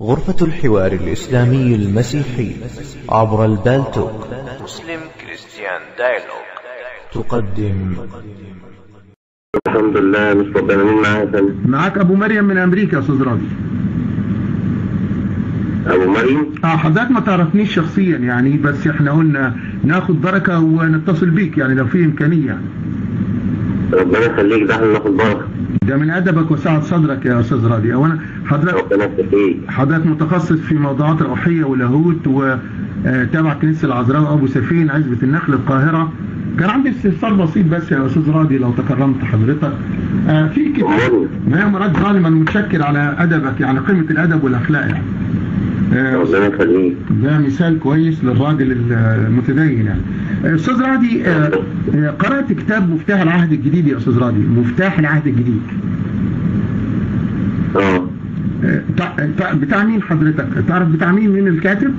غرفة الحوار الإسلامي المسيحي عبر البالتوك مسلم كريستيان دايلوج تقدم الحمد لله مش ربنا مين معايا يا فندم؟ معاك ابو مريم من امريكا يا استاذ راضي ابو مريم اه حضرتك ما تعرفنيش شخصيا يعني بس احنا قلنا ناخد بركه ونتصل بيك يعني لو في امكانيه يعني ربنا يخليك ده احنا ناخد بركه ده من ادبك وسعه صدرك يا استاذ راضي اولا حضرتك ربنا يخليك حضرتك متخصص في موضوعات روحيه ولاهوت وتابع كنيسه العذراء وابو سفين عزبه النخل القاهره كان عندي استفسار بسيط بس يا استاذ راضي لو تكرمت حضرتك آه في كتاب أمرني. ما مراد ظالما متشكر على ادبك يعني قيمه الادب والاخلاق يعني آه، ربنا يخليك ده مثال كويس للراجل المتدين يعني استاذ راضي آه، آه، قرأت كتاب مفتاح العهد الجديد يا استاذ راضي مفتاح العهد الجديد اه آه، بتاع- بتاع- بتاع مين حضرتك تعرف بتاع مين مين الكاتب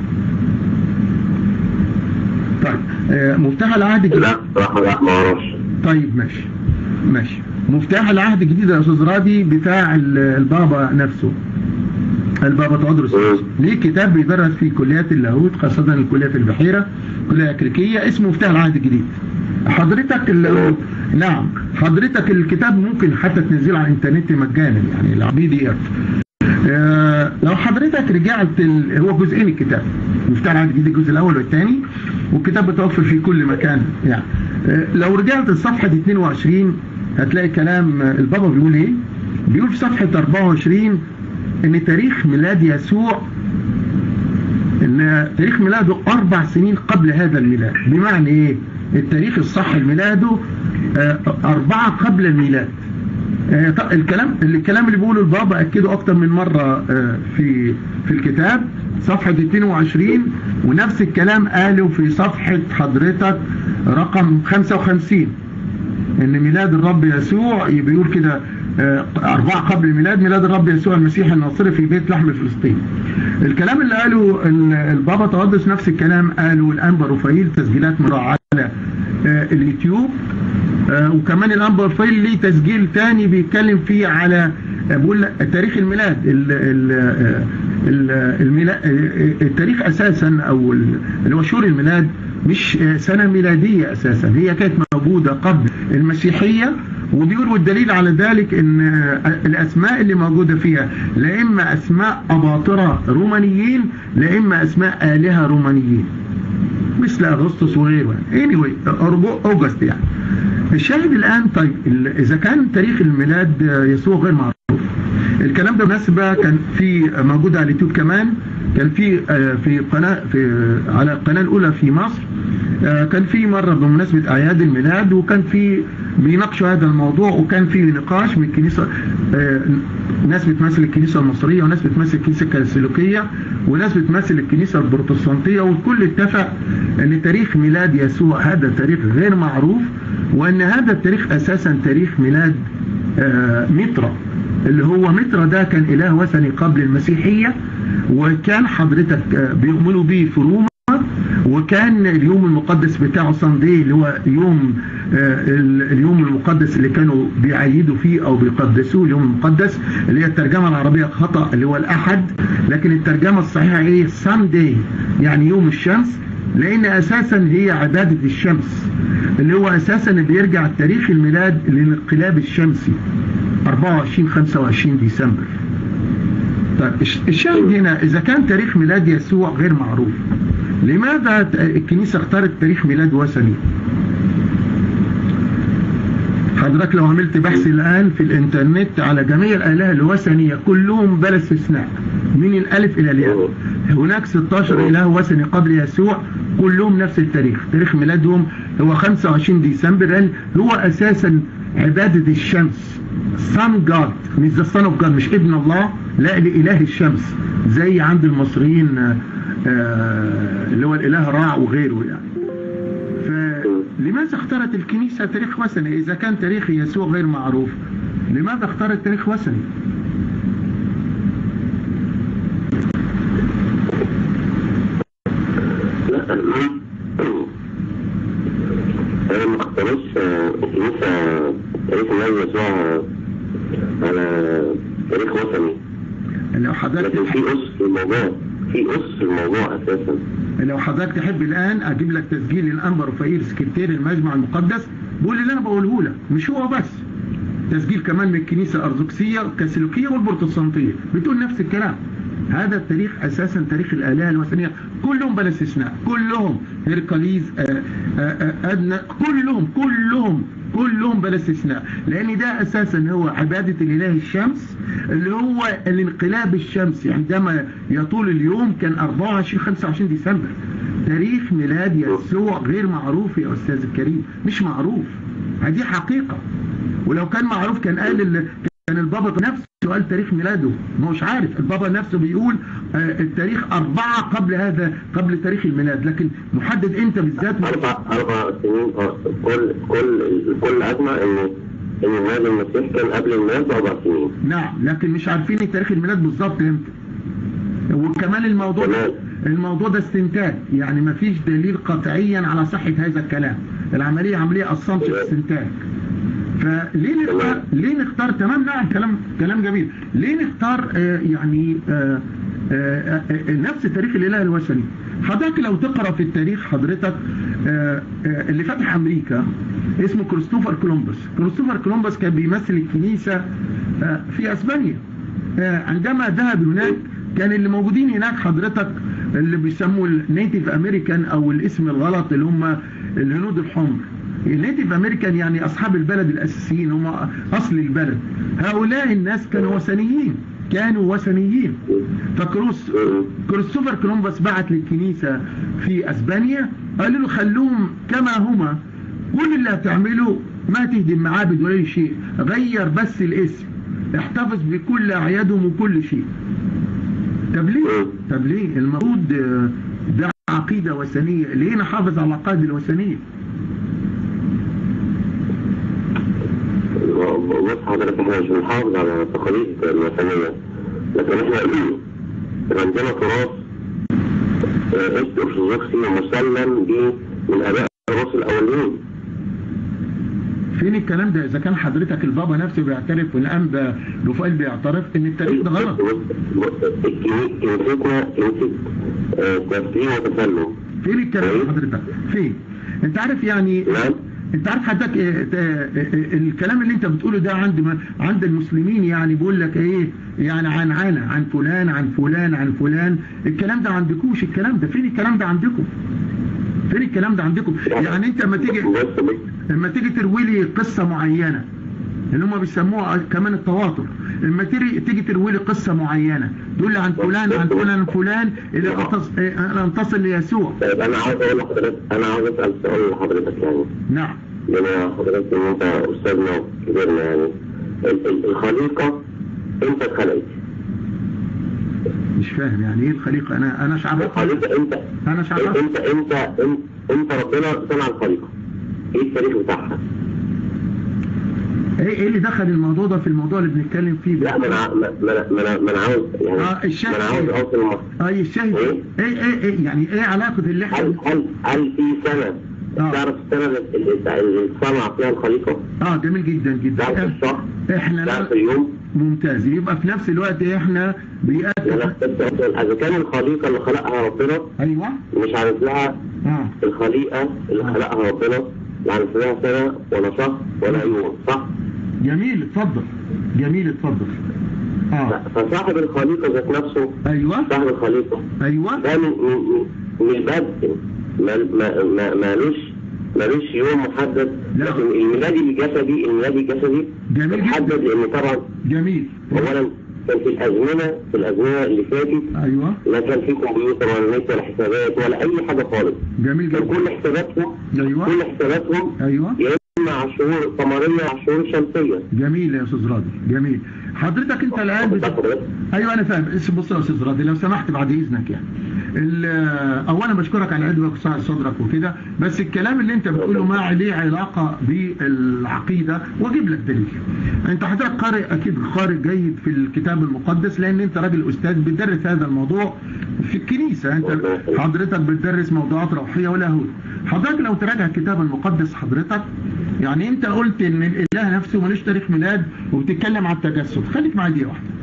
طيب آه، مفتاح العهد الجديد لا صراحه لا ما اعرفش طيب ماشي ماشي مفتاح العهد الجديد يا استاذ راضي بتاع ال- البابا نفسه البابا تودرس مم. ليه كتاب بيدرس في كليات اللاهوت خاصة الكلية في البحيرة كلية أكريكية اسمه مفتاح العهد الجديد حضرتك ال... نعم حضرتك الكتاب ممكن حتى تنزله على الانترنت مجانا يعني البي دي اف آه، لو حضرتك رجعت ال... هو جزئين الكتاب مفتاح العهد الجديد الجزء الاول والثاني والكتاب متوفر في كل مكان يعني آه، لو رجعت لصفحه 22 هتلاقي كلام آه، البابا بيقول ايه بيقول في صفحه 24 ان تاريخ ميلاد يسوع ان تاريخ ميلاده اربع سنين قبل هذا الميلاد بمعنى ايه التاريخ الصح لميلاده آه، اربعه قبل الميلاد آه، طب الكلام الكلام اللي بيقوله البابا اكده اكتر من مره آه، في في الكتاب صفحه 22 ونفس الكلام قاله في صفحه حضرتك رقم 55 ان ميلاد الرب يسوع بيقول كده آه، أربعة قبل ميلاد ميلاد الرب يسوع المسيح الناصري في بيت لحم فلسطين الكلام اللي قاله ال- البابا تقدس نفس الكلام قاله الأنبا رفايل تسجيلات مراعاة على آه، اليوتيوب آه، وكمان الأنبا رفايل ليه تسجيل تاني بيتكلم فيه على آه، بيقول تاريخ الميلاد ال- ال- آه، ال- الميلا- آه، التاريخ أساسا أو ال- اللي هو شهور الميلاد مش آه، سنة ميلادية أساسا هي كانت موجودة قبل المسيحية وبيقول والدليل على ذلك ان آه، الاسماء اللي موجودة فيها لا اما اسماء اباطرة رومانيين لا اما اسماء الهة رومانيين مثل اغسطس وغيره يعني anyway أربو- اوجست يعني الشاهد الان طيب ال- اذا كان تاريخ الميلاد آه، يسوع غير معروف الكلام ده بالمناسبة كان في موجود على اليوتيوب كمان كان في آه، في قناة في على القناة الأولى في مصر آه، كان في مرة بمناسبة أعياد الميلاد وكان في بيناقشوا هذا الموضوع وكان في نقاش من الكنيسة آه، ناس بتمثل الكنيسة المصرية وناس بتمثل الكنيسة الكاثوليكية وناس بتمثل الكنيسة البروتستانتية والكل اتفق ان تاريخ ميلاد يسوع هذا تاريخ غير معروف وان هذا التاريخ اساسا تاريخ ميلاد آه، مترا اللي هو مترا ده كان اله وثني قبل المسيحية وكان حضرتك آه، بيؤمنوا به في روما وكان اليوم المقدس بتاعه ساندي اللي هو يوم آه، ال- اليوم المقدس اللي كانوا بيعيدوا فيه او بيقدسوه اليوم المقدس اللي هي الترجمه العربيه خطا اللي هو الاحد لكن الترجمه الصحيحه ايه ساندي يعني يوم الشمس لان اساسا هي عباده الشمس اللي هو اساسا بيرجع تاريخ الميلاد للانقلاب الشمسي 24 25 ديسمبر طيب الش- الشاهد هنا إذا كان تاريخ ميلاد يسوع غير معروف لماذا ت- الكنيسة اختارت تاريخ ميلاد وثني؟ حضرتك لو عملت بحث الآن في الإنترنت على جميع الآلهة الوثنية كلهم بلا استثناء من الألف إلى الياء هناك 16 إله وثني قبل يسوع كلهم نفس التاريخ تاريخ ميلادهم هو 25 ديسمبر لأن هو أساسا عبادة الشمس sun God مش the son of God مش ابن الله لا لإله الشمس زي عند المصريين آه، آه، اللي هو الإله راع وغيره يعني فلماذا اختارت الكنيسة تاريخ وثني إذا كان تاريخ يسوع غير معروف لماذا اختارت تاريخ وثني لا انا ما اختاروش آه، الكنيسه تاريخ ميلاد يسوع على تاريخ وثني لو حضرتك حضرتك لكن في أس في الموضوع في أس في الموضوع أساسا لو حضرتك تحب الان اجيب لك تسجيل الانبا رفائيل سكرتير المجمع المقدس بقول اللي انا بقوله لك مش هو بس تسجيل كمان من الكنيسه الارثوذكسيه والكاثوليكيه والبروتستانتيه بتقول نفس الكلام هذا التاريخ اساسا تاريخ الالهه الوثنيه كلهم بلا استثناء كلهم هيركاليز آه، آه، آه، ادنى كلهم كلهم كلهم بلا استثناء لان ده اساسا هو عباده الاله الشمس اللي هو الانقلاب الشمسي عندما يطول اليوم كان 24 25 ديسمبر تاريخ ميلاد يسوع غير معروف يا استاذ الكريم مش معروف هذه حقيقه ولو كان معروف كان قال ال... كان البابا نفسه قال تاريخ ميلاده ما هوش عارف البابا نفسه بيقول آه، التاريخ أربعة قبل هذا قبل تاريخ الميلاد لكن محدد انت بالذات أربع أربع سنين آه، كل كل كل أجمع إن إن ميلاد المسيح كان قبل الميلاد بأربع سنين نعم لكن مش عارفين تاريخ الميلاد بالظبط امتى وكمان الموضوع ده تمام. الموضوع ده استنتاج يعني ما فيش دليل قطعيا على صحة هذا الكلام العملية عملية assumption استنتاج فليه نختار ليه نختار تمام نعم كلام كلام جميل ليه نختار آه يعني آه آه آه نفس تاريخ الاله الوثني حضرتك لو تقرا في التاريخ حضرتك آه آه اللي فتح امريكا اسمه كريستوفر كولومبوس كريستوفر كولومبوس كان بيمثل الكنيسه آه في اسبانيا آه عندما ذهب هناك كان اللي موجودين هناك حضرتك اللي بيسموا النيتيف امريكان او الاسم الغلط اللي هم الهنود الحمر النيتيف امريكان يعني اصحاب البلد الاساسيين هم اصل البلد هؤلاء الناس كانوا وثنيين كانوا وثنيين فكروس كريستوفر كولومبوس بعت للكنيسة في اسبانيا قالوا له خلوهم كما هما كل اللي هتعمله ما تهدم معابد ولا شيء غير بس الاسم احتفظ بكل اعيادهم وكل شيء طب ليه طب ليه المفروض آه، ده عقيدة وثنية ليه نحافظ على العقائد الوثنية بص حضرتك احنا مش بنحافظ على التقاليد الوثنية لكن احنا عندنا تراث آه، ارثوذكسي مسلم به من اباء الرسل الاولين فين الكلام ده اذا كان حضرتك البابا نفسه بيعترف والانبا رفائيل بيعترف ان التاريخ ده غلط كنيستنا كنيسة آه، تسليم وتسلم فين الكلام ده حضرتك فين انت عارف يعني نعم انت عارف حضرتك اه، اه، اه، الكلام اللي انت بتقوله ده عند ما- عند المسلمين يعني بيقول لك ايه يعني عن عن عن فلان عن فلان عن فلان الكلام ده عندكوش الكلام ده فين الكلام ده عندكم فين الكلام ده عندكم يعني انت لما تيجي بص بص لما تيجي تروي لي قصة معينة اللي هم بيسموها كمان التواتر لما تيجي تيجي تروي لي قصة معينة تقول لي عن فلان عن فلان عن فلان اللي أنتص- اه، ان تصل ليسوع طيب انا عاوز اقول لحضرتك انا عاوز اسال سؤال لحضرتك يعني نعم لما حضرتك ان انت استاذنا كبرنا يعني ال- ال- الخليقه امتى اتخلقت؟ مش فاهم يعني ايه الخليقة انا انا مش عارف الخليقه امتى؟ انا مش عارف امتى امتى امتى ربنا صنع الخليقه؟ ايه التاريخ بتاعها؟ ايه ايه اللي دخل الموضوع ده في الموضوع اللي بنتكلم فيه لا ما انا ما انا ما انا ما انا عاوز يعني آه، الشاهد ما انا عاوز إيه؟ اوصل لمرحلة. اي الشاهد إيه؟ ايه ايه ايه يعني ايه علاقة اللي احنا هل هل هل في سنه آه. تعرف السنه اللي اللي اتصنع فيها الخليقه؟ اه جميل جدا جدا تعرف إحنا- الشهر؟ احنا تعرف لا اليوم؟ ممتاز يبقى في نفس الوقت احنا بيأكد انا بس أسأل، اذا كان الخليقه اللي خلقها ربنا ايوه مش عارف لها اه الخليقه اللي آه. خلقها ربنا لا عارف لها سنه ولا شهر ولا يوم صح؟ جميل اتفضل جميل اتفضل اه فصاحب الخليقه ذات نفسه ايوه صاحب الخليقه ايوه ده من من من البدء ما ما ما مالوش مالوش يوم محدد لا. لكن الميلاد الجسدي الميلاد الجسدي جميل جدا. محدد لان طبعا جميل اولا كان في الازمنه في الازمنه اللي فاتت ايوه لا كان في كمبيوتر ولا نت ولا حسابات ولا اي حاجه خالص جميل كان جدا كل حساباتهم ايوه كل حساباتهم ايوه يا اما على الشهور القمريه على الشهور الشمسيه جميل يا استاذ راضي جميل حضرتك انت الان واخد بت... بالك حضرتك؟ ايوه انا فاهم بس بص يا استاذ راضي لو سمحت بعد اذنك يعني ال- اولا بشكرك على عدوك وسعه صدرك وكده بس الكلام اللي انت بتقوله ما عليه علاقه بالعقيده واجيب لك دليل انت حضرتك قارئ اكيد قارئ جيد في الكتاب المقدس لان انت راجل استاذ بتدرس هذا الموضوع في الكنيسه انت حضرتك بتدرس موضوعات روحيه ولاهوت حضرتك لو تراجع الكتاب المقدس حضرتك يعني انت قلت ان الاله نفسه ملوش تاريخ ميلاد وبتتكلم على التجسد خليك معايا دي واحده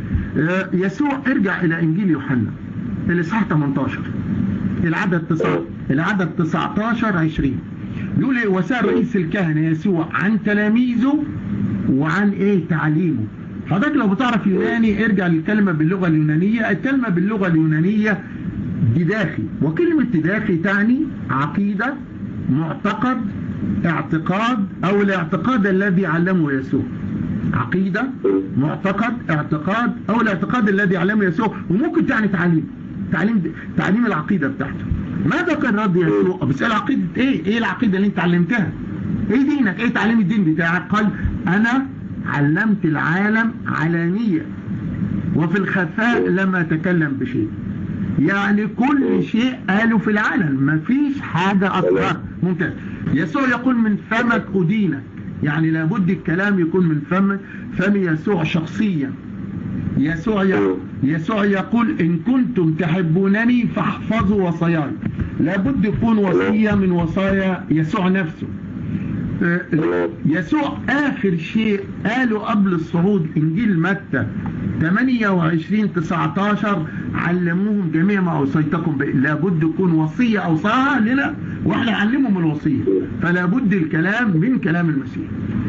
آه، يسوع ارجع الى انجيل يوحنا الاصحاح 18 العدد 9 العدد 19 20 يقول ايه وسأل رئيس الكهنة يسوع عن تلاميذه وعن ايه تعليمه حضرتك لو بتعرف يوناني ارجع للكلمة باللغة اليونانية الكلمة باللغة اليونانية دداخي وكلمة دداخي تعني عقيدة معتقد اعتقاد او الاعتقاد الذي علمه يسوع عقيدة معتقد اعتقاد او الاعتقاد الذي علمه يسوع وممكن تعني تعليم تعليم تعليم العقيدة بتاعته ماذا كان رد يسوع بيسأل عقيدة ايه ايه العقيدة اللي انت علمتها ايه دينك ايه تعليم الدين بتاعك قال انا علمت العالم علانية وفي الخفاء لم اتكلم بشيء يعني كل شيء قالوا في العالم مفيش حاجة أسرار ممتاز يسوع يقول من فمك أدينك يعني لابد الكلام يكون من فم فم يسوع شخصيا يسوع ي- يسوع يقول إن كنتم تحبونني فاحفظوا وصاياي لابد يكون وصية من وصايا يسوع نفسه آه، يسوع آخر شيء قاله قبل الصعود إنجيل متى 28 19 علموهم جميع ما أوصيتكم به لابد يكون وصية أوصاها لنا وإحنا نعلمهم الوصية فلا بد الكلام من كلام المسيح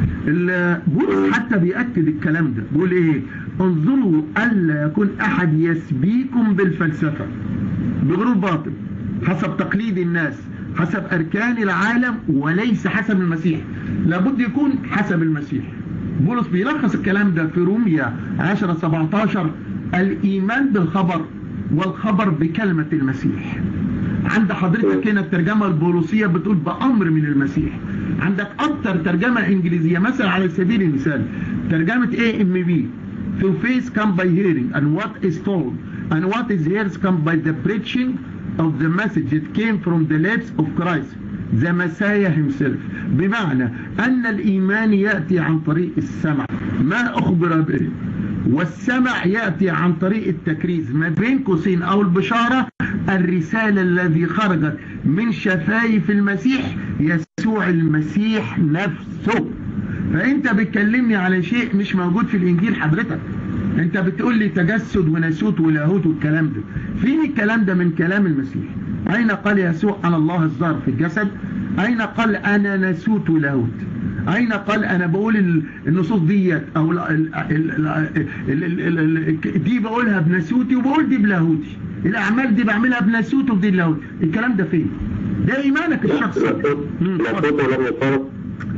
ال- بولس حتى بيأكد الكلام ده بيقول إيه انظروا ألا يكون أحد يسبيكم بالفلسفة بغرور باطل حسب تقليد الناس حسب أركان العالم وليس حسب المسيح لابد يكون حسب المسيح بولس بيلخص الكلام ده في روميا 10 17 الإيمان بالخبر والخبر بكلمة المسيح عند حضرتك هنا الترجمة البولوسية بتقول بأمر من المسيح عندك أكتر ترجمة إنجليزية مثلا على سبيل المثال ترجمة اي ام بي To faith come by hearing and what is told and what is heard come by the preaching of the message that came from the lips of Christ the Messiah himself بمعنى أن الإيمان يأتي عن طريق السمع ما أخبر به والسمع يأتي عن طريق التكريز ما بين قوسين أو البشارة الرسالة الذي خرجت من شفايف المسيح يسوع المسيح نفسه فأنت بتكلمني على شيء مش موجود في الإنجيل حضرتك أنت بتقول لي تجسد وناسوت ولاهوت والكلام ده فين الكلام ده من كلام المسيح أين قال يسوع أنا الله الظاهر في الجسد أين قال أنا ناسوت ولاهوت أين قال أنا بقول ال- النصوص ديت أو ال- ال- ال- ال- ال- ال- ال- دي بقولها بناسوتي وبقول دي بلاهوتي الأعمال دي بعملها بناسوت ودي بلاهوتي الكلام ده فين؟ ده إيمانك الشخصي مم، لا اتفضل. صوت لم يفرق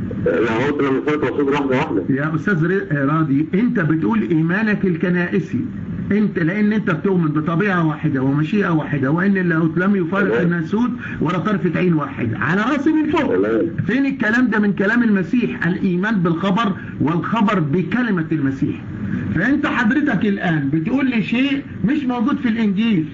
لا صوت لم يفرق رصيد واحدة واحدة يا استاذ ر- راضي انت بتقول ايمانك الكنائسي انت لان انت بتؤمن بطبيعه واحده ومشيئه واحده وان اللاهوت لم يفارق تمام. الناسوت ولا طرفه عين واحده على راسي من فوق تمام. فين الكلام ده من كلام المسيح الايمان بالخبر والخبر بكلمه المسيح فانت حضرتك الان بتقول لي شيء مش موجود في الانجيل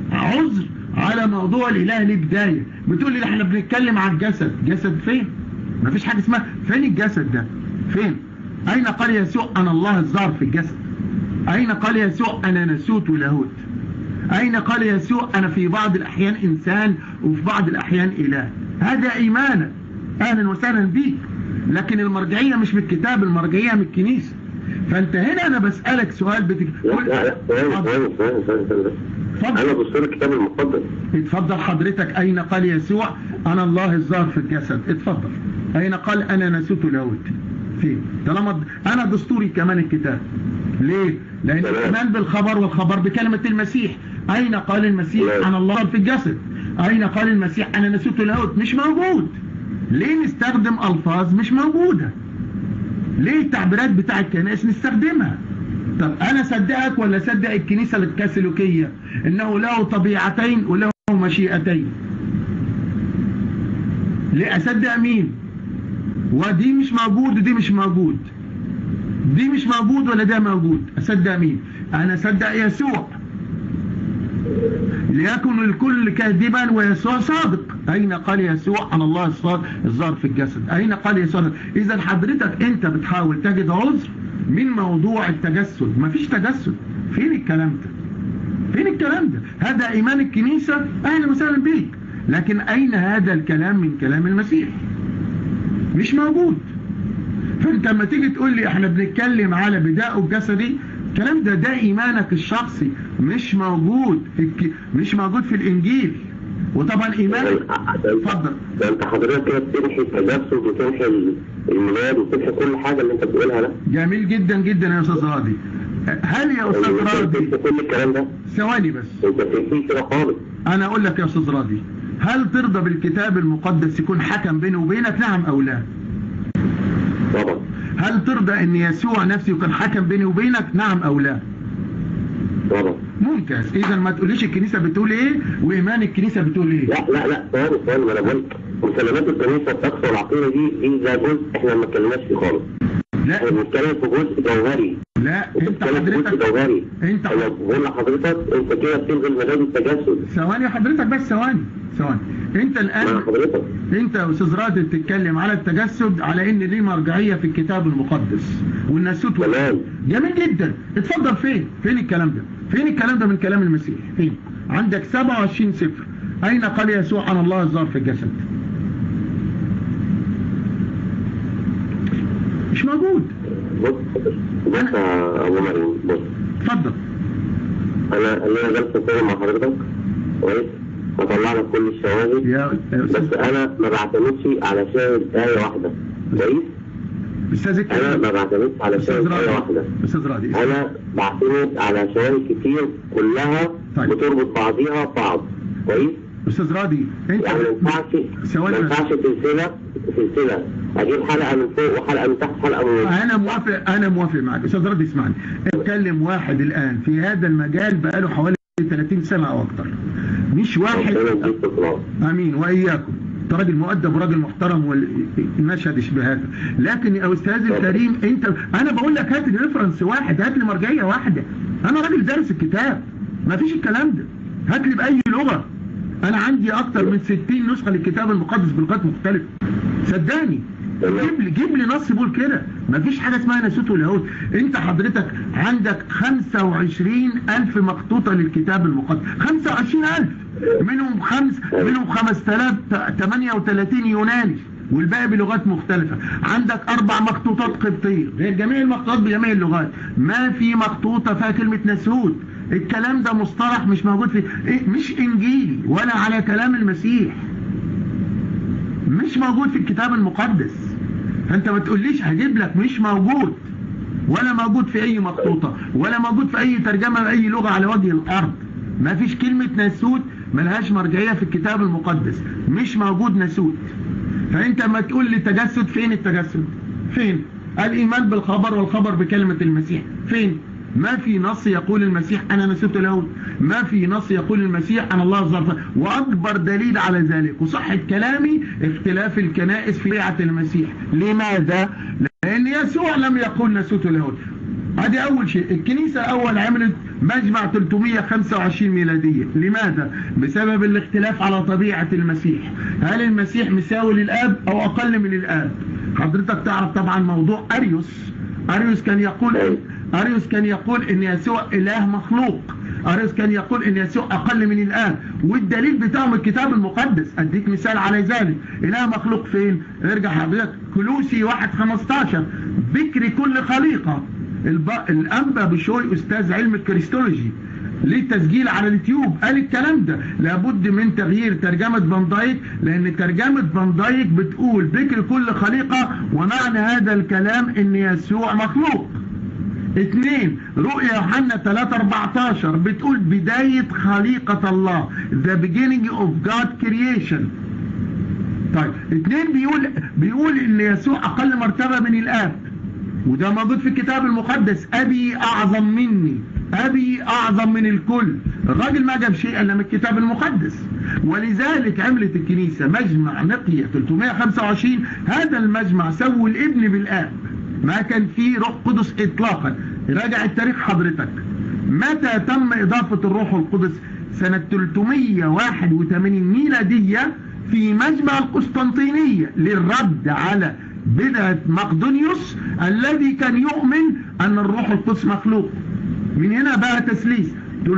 عذر على موضوع الاله ليه بدايه بتقول لي احنا بنتكلم عن الجسد جسد فين مفيش حاجه اسمها فين الجسد ده فين اين قال يسوع انا الله الظاهر في الجسد اين قال يسوع انا نسوت ولاهوت اين قال يسوع انا في بعض الاحيان انسان وفي بعض الاحيان اله هذا ايمانك اهلا وسهلا بيك لكن المرجعيه مش من الكتاب المرجعيه من الكنيسه فانت هنا انا بسالك سؤال بتك... لا لا لا ثواني ثواني ثواني ثواني ثواني اتفضل. أنا بص الكتاب المقدس اتفضل حضرتك أين قال يسوع أنا الله الظاهر في الجسد اتفضل أين قال أنا نسوت لاهوت فين طالما أنا دستوري كمان الكتاب ليه لأن تمام. الإيمان بالخبر والخبر بكلمة المسيح أين قال المسيح تمام. أنا الله في الجسد أين قال المسيح أنا نسوت لاهوت مش موجود ليه نستخدم ألفاظ مش موجودة ليه التعبيرات بتاع الكنائس نستخدمها طب انا صدقك ولا صدق الكنيسة الكاثوليكية انه له طبيعتين وله مشيئتين ليه اصدق مين ودي مش موجود ودي مش موجود دي مش موجود ولا ده موجود اصدق مين انا اصدق يسوع ليكن الكل كاذبا ويسوع صادق أين قال يسوع عن الله الصادق الظاهر في الجسد أين قال يسوع إذا حضرتك أنت بتحاول تجد عذر من موضوع التجسد مفيش تجسد فين الكلام ده فين الكلام ده هذا إيمان الكنيسة أهلا وسهلا بيك لكن أين هذا الكلام من كلام المسيح مش موجود فانت لما تيجي تقول لي احنا بنتكلم على بداء الجسدي الكلام ده ده ايمانك الشخصي مش موجود في الك... مش موجود في الانجيل وطبعا ايمانك اتفضل ده انت حضرتك كده بتمحي التجسد وتمحي الميلاد وتمحي كل حاجه اللي انت بتقولها ده جميل جدا جدا يا استاذ راضي هل يا استاذ انت راضي بتمحي كل الكلام ده ثواني بس انت بتمحيه كده خالص انا اقول لك يا استاذ راضي هل ترضى بالكتاب المقدس يكون حكم بيني وبينك نعم او لا طبعا هل ترضى ان يسوع نفسه يكون حكم بيني وبينك نعم او لا طبعا ممتاز اذا ما تقوليش الكنيسه بتقول ايه وايمان الكنيسه بتقول ايه لا لا لا ثواني ثواني ما انا بقول مسلمات الكنيسه الطقس والعقيده دي دي ده جزء احنا ما اتكلمناش فيه خالص لا احنا بنتكلم في جزء جوهري لا انت بنتكلم في جزء حضرتك جوهري انت انا بقول لحضرتك انت كده بتلغي مجال التجسد ثواني حضرتك بس ثواني ثواني انت مع الان حضرتك انت يا استاذ راضي بتتكلم على التجسد على ان ليه مرجعيه في الكتاب المقدس والناسوت وال- تمام جميل جدا اتفضل فين فين الكلام ده فين الكلام ده من كلام المسيح فين عندك 27 سفر اين قال يسوع عن الله الظاهر في الجسد مش موجود بص بص يا ابو مريم بص اتفضل انا انا جلسه كده مع حضرتك كويس هطلع لك كل الشواهد يا يا بس استاذ انا ما بعتمدش على شاهد آية واحدة كويس استاذ انا الكلام ما بعتمدش على استاذ شاهد آية راضي واحدة استاذ راضي انا بعتمد على شواهد كتير كلها طيب. بتربط بعضيها ببعض كويس استاذ راضي انت يعني ما ينفعش ثواني ما بس. ينفعش سلسلة سلسلة اجيب حلقة من فوق وحلقة من تحت حلقة من وسط انا موافق انا موافق معك استاذ راضي اسمعني اتكلم واحد الان في هذا المجال بقاله حوالي 30 سنه او اكتر مش واحد ربنا يديك استقرار امين واياكم انت راجل مؤدب وراجل محترم والمشهد يشبهك لكن يا استاذ الكريم انت انا بقول لك هات لي ريفرنس واحد هات لي مرجعيه واحده انا راجل دارس الكتاب ما فيش الكلام ده هات لي باي لغه انا عندي اكتر من 60 نسخه للكتاب المقدس بلغات مختلفه صدقني جيب لي جيب لي نص بيقول كده مفيش حاجه اسمها ناسوت واليهود انت حضرتك عندك 25000 مخطوطه للكتاب المقدس 25000 منهم خمس منهم 5038 يوناني والباقي بلغات مختلفة عندك أربع مخطوطات قبطية غير جميع المخطوطات بجميع اللغات ما في مخطوطة فيها كلمة نسود الكلام ده مصطلح مش موجود في إيه مش إنجيلي ولا على كلام المسيح مش موجود في الكتاب المقدس فانت ما تقوليش هجيب لك مش موجود ولا موجود في اي مخطوطة ولا موجود في اي ترجمة باي لغة على وجه الارض ما فيش كلمة ناسوت ملهاش مرجعية في الكتاب المقدس مش موجود ناسوت فانت ما تقول لي تجسد فين التجسد فين الايمان بالخبر والخبر بكلمة المسيح فين ما في نص يقول المسيح انا نسيت له ما في نص يقول المسيح انا الله الظرف واكبر دليل على ذلك وصحة كلامي اختلاف الكنائس في بيعة المسيح لماذا لان يسوع لم يقول نسيت له ادي اول شيء الكنيسة اول عملت مجمع 325 ميلادية لماذا بسبب الاختلاف على طبيعة المسيح هل المسيح مساوي للاب او اقل من الاب حضرتك تعرف طبعا موضوع اريوس اريوس كان يقول اريوس كان يقول ان يسوع اله مخلوق اريوس كان يقول ان يسوع اقل من الاب والدليل بتاعهم الكتاب المقدس اديك مثال على ذلك اله مخلوق فين ارجع حضرتك كلوسي 1 15 بكر كل خليقه الب... الانبا بشوي استاذ علم الكريستولوجي ليه تسجيل على اليوتيوب قال الكلام ده لابد من تغيير ترجمة فان دايك لان ترجمة فان دايك بتقول ذكر كل خليقة ومعنى هذا الكلام ان يسوع مخلوق اثنين رؤيا يوحنا 3 14 بتقول بداية خليقة الله the beginning of God creation طيب اثنين بيقول بيقول ان يسوع اقل مرتبة من الاب وده موجود في الكتاب المقدس ابي اعظم مني ابي اعظم من الكل الراجل ما جاب شيء الا من الكتاب المقدس ولذلك عملت الكنيسة مجمع نقية 325 هذا المجمع سووا الابن بالاب ما كان فيه روح قدس اطلاقا راجع التاريخ حضرتك متى تم اضافة الروح القدس سنة 381 ميلادية في مجمع القسطنطينية للرد على بدعة مقدونيوس الذي كان يؤمن ان الروح القدس مخلوق من هنا بقى تسليس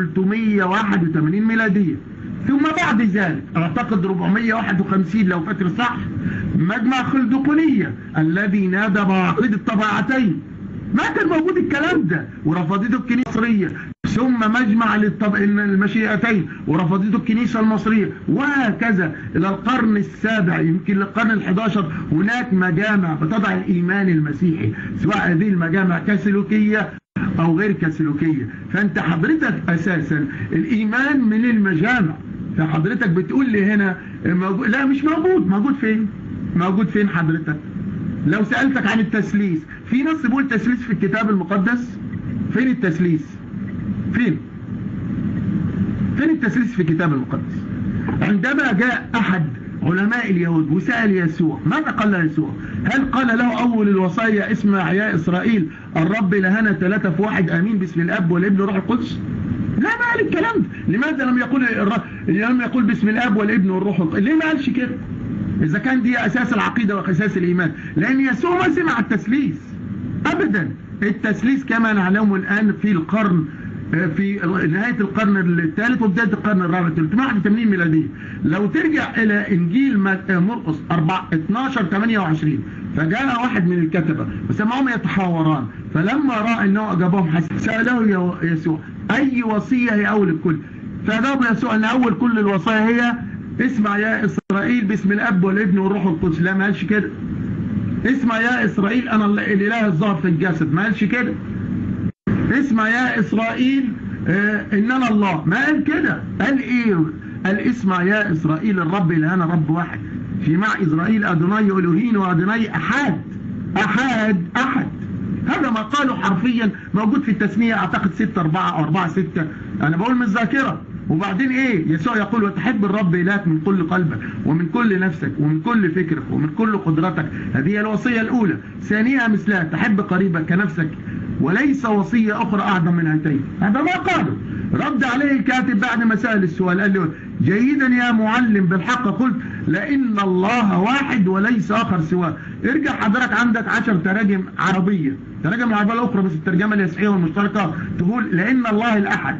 381 ميلادية ثم بعد ذلك اعتقد 451 لو فاكر صح مجمع خلدقونية الذي نادى بعقيد الطبيعتين ما كان موجود الكلام ده ورفضته الكنيسة المصرية ثم مجمع للطب... المشيئتين ورفضته الكنيسة المصرية وهكذا إلى القرن السابع يمكن للقرن الحداشر هناك مجامع بتضع الإيمان المسيحي سواء هذه المجامع كسلوكية أو غير كسلوكية فأنت حضرتك أساسا الإيمان من المجامع فحضرتك بتقول لي هنا موجود لا مش موجود موجود فين موجود فين حضرتك لو سألتك عن التسليس في نص بيقول تسليس في الكتاب المقدس فين التسليس فين فين التسليس في الكتاب المقدس عندما جاء أحد علماء اليهود وسأل يسوع ماذا قال له يسوع هل قال له أول الوصايا اسمع يا إسرائيل الرب لهنا ثلاثة في واحد آمين باسم الأب والابن والروح القدس لا ما قال الكلام ده لماذا لم يقول لم يقول باسم الأب والابن والروح القدس ليه ما قالش كده إذا كان دي أساس العقيدة وأساس الإيمان لأن يسوع ما سمع التسليس أبدا التسليس كما نعلمه الآن في القرن في نهاية القرن الثالث وبداية القرن الرابع 381 ميلادية لو ترجع إلى إنجيل مرقس 12 28 فجاء واحد من الكتبة وسمعهم يتحاوران فلما رأى أنه أجابهم حسن سأله يسوع أي وصية هي أول الكل فأجاب يسوع أن أول كل الوصايا هي اسمع يا إسرائيل باسم الأب والابن والروح القدس لا ما قالش كده اسمع يا إسرائيل أنا الإله الظاهر في الجسد ما قالش كده اسمع يا إسرائيل اه إن أنا الله ما قال كده قال إيه قال اسمع يا إسرائيل الرب اللي أنا رب واحد في مع إسرائيل أدوناي ألوهين وأدوناي أحد أحد أحد هذا ما قاله حرفيا موجود في التسمية أعتقد 6 4 أو 4 6 أنا بقول من الذاكرة وبعدين ايه يسوع يقول وتحب الرب إلهك من كل قلبك ومن كل نفسك ومن كل فكرك ومن كل قدرتك هذه الوصية الأولى ثانيها مثلها تحب قريبك كنفسك وليس وصية أخرى أعظم من هاتين هذا ما قاله رد عليه الكاتب بعد ما سأل السؤال قال له جيدا يا معلم بالحق قلت لأن الله واحد وليس آخر سواه ارجع حضرتك عندك عشر تراجم عربية تراجم العربية الأخرى بس الترجمة اليسعية والمشتركة تقول لأن الله الأحد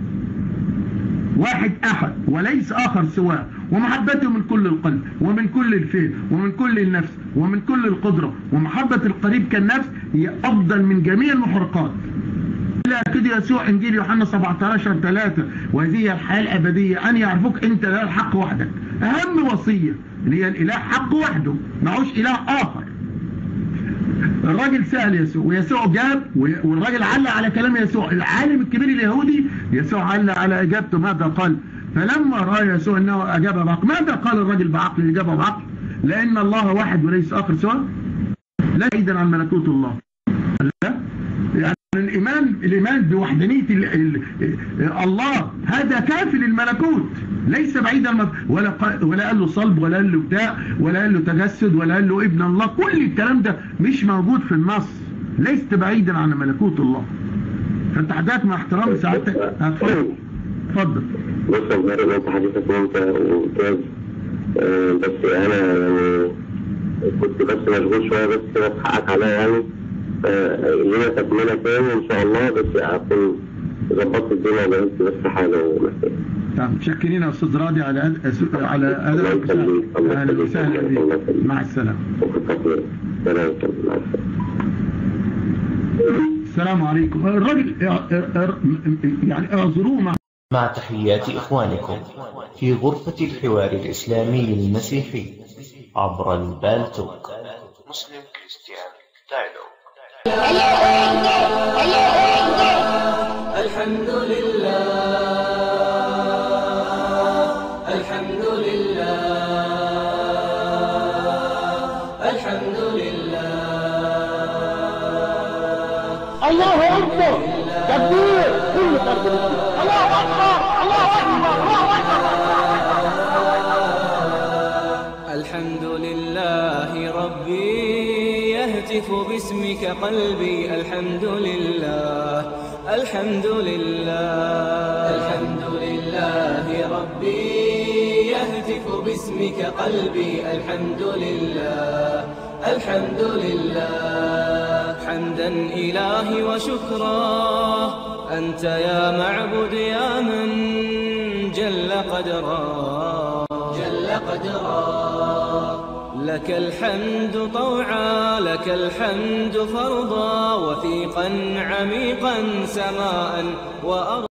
واحد أحد وليس آخر سواه ومحبته من كل القلب ومن كل الفهم ومن كل النفس ومن كل القدرة ومحبة القريب كالنفس هي أفضل من جميع المحرقات إلى كده يسوع إنجيل يوحنا 17 3 وهذه هي الحياة الأبدية أن يعرفوك أنت لا الحق وحدك أهم وصية اللي هي الإله حق وحده معوش إله آخر الراجل سأل يسوع ويسوع جاب والراجل علق على كلام يسوع العالم الكبير اليهودي يسوع علق على إجابته ماذا قال فلما رأى يسوع أنه أجاب بعقل ماذا قال الراجل بعقل الإجابة بعقل لأن الله واحد وليس آخر سوى لا بعيدا عن ملكوت الله لا يعني الإيمان الإيمان بوحدانية الله هذا كافي للملكوت ليس بعيدا ولا ولا قال له صلب ولا قال له بتاع ولا قال له تجسد ولا قال له ابن الله كل الكلام ده مش موجود في النص ليست بعيدا عن ملكوت الله فانت حضرتك مع احترام سعادتك هتفضل اتفضل بص يا زهر انت حديثك ممتع وممتاز آه بس انا يعني كنت بس مشغول شويه بس كده بحقك عليا يعني لينا تكمله تاني ان شاء الله بس اكون ظبطت الدنيا وجهزت بس حاجه ومحتاج طب متشكرين يا استاذ راضي على أد... على ادبك اهلا وسهلا بك مع السلامه وفي التقدير سلام مع السلامه السلام عليكم الراجل يعني اعذروه مع مع تحيات إخوانكم في غرفة الحوار الإسلامي المسيحي عبر البالتوك مسلم كريستيان دايلوج الحمد لله الحمد لله الحمد لله الله اكبر تكبير كل تكبير الله اكبر الله اكبر الله اكبر الحمد لله ربي يهتف باسمك قلبي الحمد لله الحمد لله الحمد لله ربي يهتف باسمك قلبي الحمد لله الحمد لله حمدا إلهي وشكرا أنت يا معبد يا من جل قدرا جل قدرا لك الحمد طوعا لك الحمد فرضا وثيقا عميقا سماء وأرضا